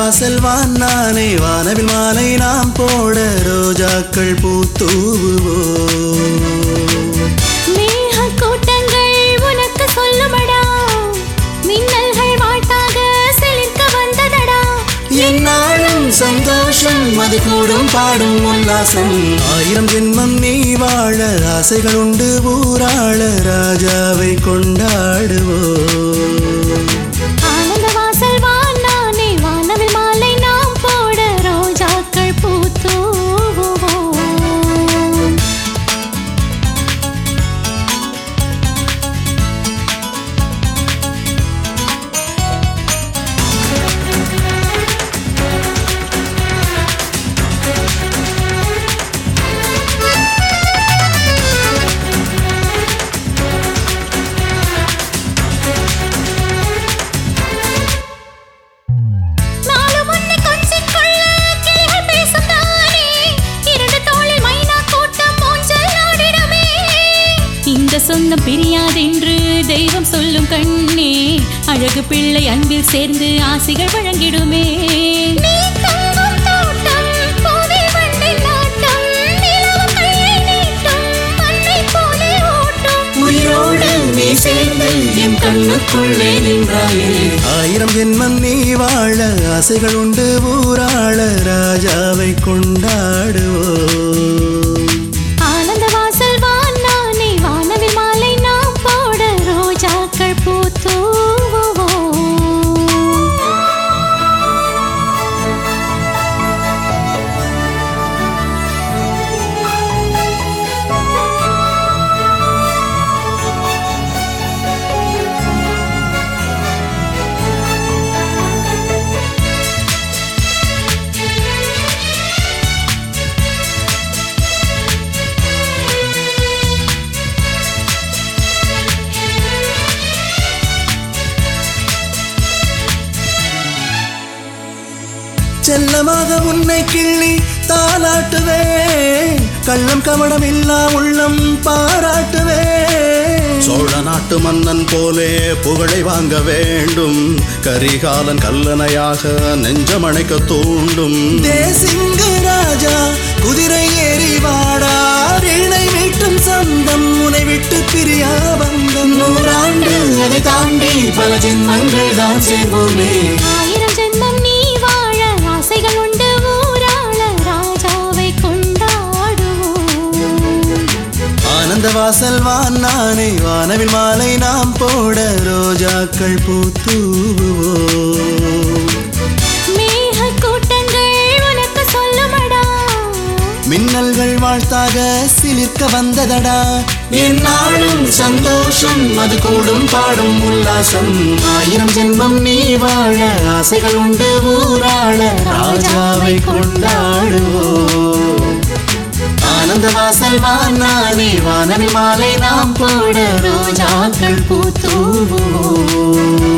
வாசல் வான் நானே வானவில் மாலை நாம் போட ரோஜாக்கள் பூத்தூவுவோம் மேக கூட்டங்கள் உனக்கு சொல்லுமடா மின்னல்கள் வாழ்த்தாக செழிக்க வந்ததடா என்னாலும் சந்தோஷம் அது கூடும் பாடும் உல்லாசம் ஆயிரம் ஜென்மம் நீ வாழ ஆசைகள் உண்டு ஊராள ராஜாவை கொண்டாடுவோம் ஆனந்த வாசல் வான் நானே வானவில் மாலை நாம் போட ரோஜாக்கள் பூத்தூவுவோம் நாளும் உன்னை கொஞ்சிக் கொள்ள கிளிகள் பேசும் தானே. இரண்டு தோளில் மைனா கூட்டம் ஊஞ்சல் ஆடிடுமே. இந்த சொந்தம் பிரியாதென்று தெய்வம் சொல்லும் கண்ணே அழகு பிள்ளை அன்பில் சேர்ந்து ஆசிகள் வழங்கிடுமே நீ தங்கும் தோட்டம், பூவில் வண்டில் ஆட்டம், நிலவும் கையை நீட்டும், மண்ணைப் போலே ஓட்டும். உயிரோடு நீ சேர்ந்து என் கண்ணுக்குள்ளே நின்றாயே ஆயிரம் ஜென்மம் நீ வாழ ஆசைகள் உண்டு ஊராள ராஜாவை கொண்டாடுவோம் ஆனந்த வாசல் வான் நானே வானவில் மாலை நாம் போட ரோஜாக்கள் பூத்தூவுவோம் செல்லமாக உன்னை கிள்ளி தாலாட்டுவேன் கள்ளம் கவடம் இல்லா உள்ளம் பாராட்டுவேன் சோழ நாட்டு மன்னன் போலே புகழை வாங்க வேண்டும் கரிகாலன் கல்லணையாக நெஞ்சமணைக்க தூண்டும் தேசிங்க ராஜா குதிரை ஏறி வாடா வீணை மீட்டும் சொந்தம் உனை விட்டு பிரியா வந்தம் நூறாண்டு அதை தாண்டி பல ஜென்மங்கள் தான் சேர்வோமே ஆயிரம் ஜென்மம் நீ வாழ ஆசைகள் உண்டு ஊராள ராஜாவை கொண்டாடுவோம் ஆனந்த வாசல் வான் நானே வானவில் மாலை நாம் போட ரோஜாக்கள் பூத்தூவுவோம் மேக கூட்டங்கள் உனக்கு சொல்லுமடா மின்னல்கள் வாழ்த்தாக சிலிர்க்க வந்ததடா என்னாலும் சந்தோஷம் அது கூடும் பாடும் உல்லாசம் ஆயிரம் ஜென்மம் நீ வாழ ஆசைகள் உண்டு ஊராள ராஜாவை கொண்டாடுவோம் ஆனந்த வாசல் வான் நானே வானவில் மாலை நாம் போட ரோஜாக்கள் பூத்தூவோம்